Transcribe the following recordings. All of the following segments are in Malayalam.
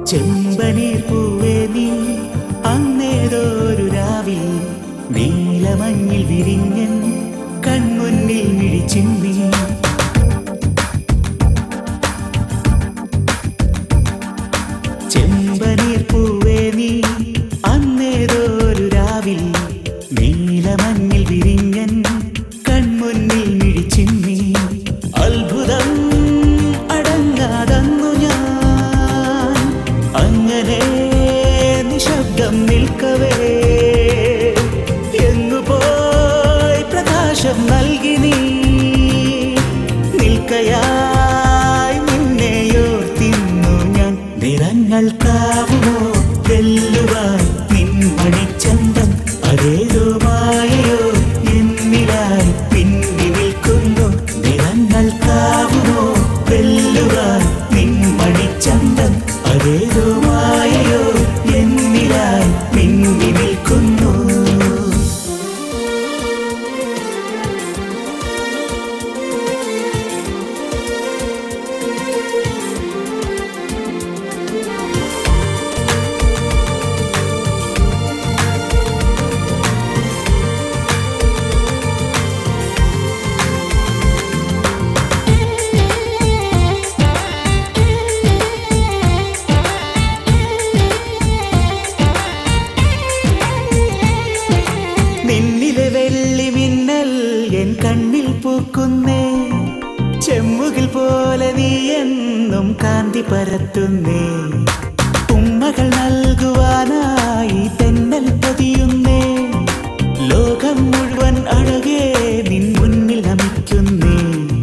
ചെമ്പനീർ പൂവേ നീ അന്നേതൊരു രാവിൽ നീലമഞ്ഞിൽ വിരിഞ്ഞൻ കൺമുന്നിൽ മിഴിച്ചിന്നി ചെമ്പനീർ പൂവേ നീ അന്നേതൊരു രാവിൽ നീലമഞ്ഞിൽ വിരിഞ്ഞൻ കൺമുന്നിൽ മിഴിച്ചിന്നി അത്ഭുതം അടങ്ങാതന്നു ഞാൻ അങ്ങനെ നിശബ്ദം നിൽക്കവേ എങ്ങു പോയി പ്രകാശം നൽകി നീ നിൽക്കയായി നിന്നെയോർത്തിന്നു ഞാൻ നിറങ്ങൾക്കാവുമോ വെല്ലുവാൻ നിൻമണിച്ചന്തം അതേതോ മായയോ എന്നിലായി പിന്നി നിൽക്കുന്നു നിറങ്ങൾക്കാവുമോ വെല്ലുവാൻ നിൻമണിച്ചന്തം അതേതോ മായയോ എന്നിലായി പിന്നി നിൽക്കുന്നു നിന്നിലെ വെള്ളി മിന്നൽ എൻ കണ്ണിൽ പൂക്കുന്നേ ചെമ്മുകിൽ പോലെ നീ എന്നും കാന്തി പരത്തുന്നേ ഉമ്മകൾ നൽകുവാനായി തെന്നൽ പതിയുന്നേ ലോകം മുഴുവൻ അഴകേ നിൻ മുന്നിൽ നമിക്കുന്നേ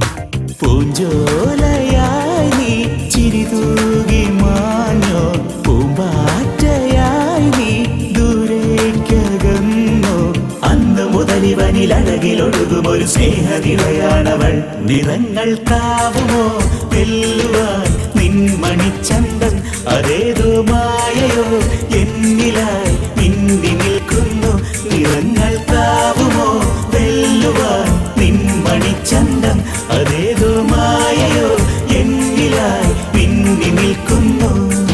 പൂഞ്ചോലയായി നീ ചിരി തൂകി മാഞ്ഞോ പൂമ്പാറ്റയായി നീ ദൂരേക്കകന്നോ അന്ന് മുതൽ ഇവനിൽ അഴകിലൊഴുകും ഒരു സ്നേഹനിലയാണവൾ നിറങ്ങൾക്കാവുമോ വെല്ലുവാൻ നിൻ മണിച്ചന്തം അതേതോ മായയോ എന്നിലായി മിന്നി നിൽക്കുന്നു നിറങ്ങൾക്കാവുമോ വെല്ലുവാൻ നിൻ മണിച്ചന്തം അതേതോ മായയോ എന്നിലായി മിന്നി നിൽക്കുന്നു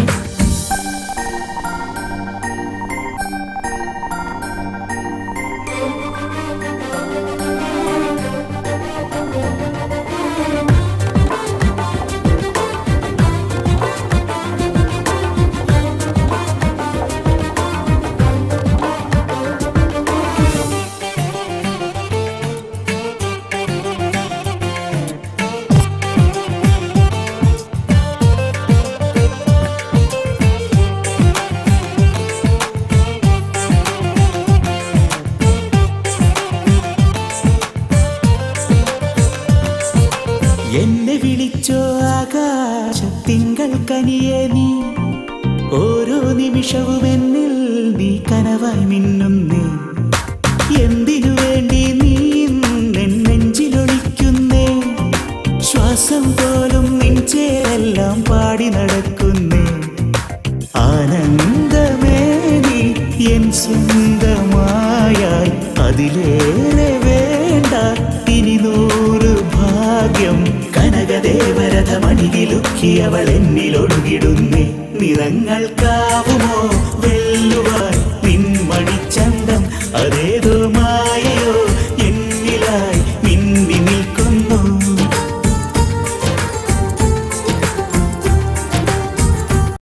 എന്നെ വിളിച്ചോ ആകാശ തിങ്കൾ കനിയെ നീ ഓരോ നിമിഷവും എന്നിൽ നീ കനവായി മിന്നുന്നേ എന്തിനു വേണ്ടി നീ എൻ നെഞ്ചിലൊളിക്കുന്നേ ശ്വാസം പോലും നിഞ്ചേരെല്ലാം പാടി നടക്കുന്നേ ആനന്ദമേ നീ എൻ സ്വന്തമായായി അതിലേറെ വേണ്ട ഇനി നൂറ് ഭാഗ്യം കനകദേവരഥമണികിലുക്കിയവൾ എന്നിലൊഴുകിടുന്നേ നിറങ്ങൾക്കാവുമോ വെല്ലുവാൻ നിൻ മണിച്ചന്തം അതേതോ